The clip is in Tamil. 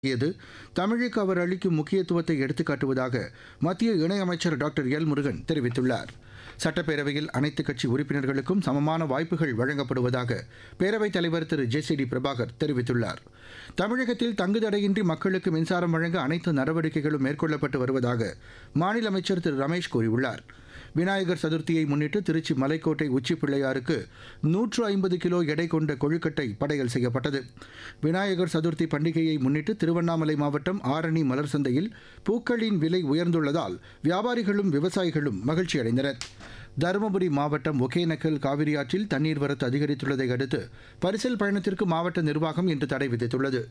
இது தமிழுக்கு அவர் அளிக்கும் முக்கியத்துவத்தை எடுத்துக்காட்டுவதாக மத்திய இணையமைச்சர் டாக்டர் எல் முருகன் தெரிவித்துள்ளார் சட்டப்பேரவையில் அனைத்துக் கட்சி உறுப்பினர்களுக்கும் சமமான வாய்ப்புகள் வழங்கப்படுவதாக பேரவைத் தலைவர் Thiru J C D Prabhakar தெரிவித்துள்ளார் தமிழகத்தில் தங்குதடையின்றி மக்களுக்கு மின்சாரம் வழங்க அனைத்து நடவடிக்கைகளும் மேற்கொள்ளப்பட்டு வருவதாக மாநில அமைச்சர் திரு ரமேஷ் கூறியுள்ளார் விநாயகர் சதுர்த்தியை முன்னிட்டு திருச்சி மலைக்கோட்டை உச்சி பிள்ளையாருக்கு நூற்று ஐம்பது கிலோ எடை கொண்ட கொழுக்கட்டை படையல் செய்யப்பட்டது விநாயகர் சதுர்த்தி பண்டிகையை முன்னிட்டு திருவண்ணாமலை மாவட்டம் ஆரணி மலர் சந்தையில் பூக்களின் விலை உயர்ந்துள்ளதால் வியாபாரிகளும் விவசாயிகளும் மகிழ்ச்சி அடைந்தனர் தருமபுரி மாவட்டம் ஒகேனக்கல் காவிரி ஆற்றில் தண்ணீர் வரத்து அதிகரித்துள்ளதை அடுத்து பரிசல் பயணத்திற்கு மாவட்ட நிர்வாகம் இன்று தடை விதித்துள்ளது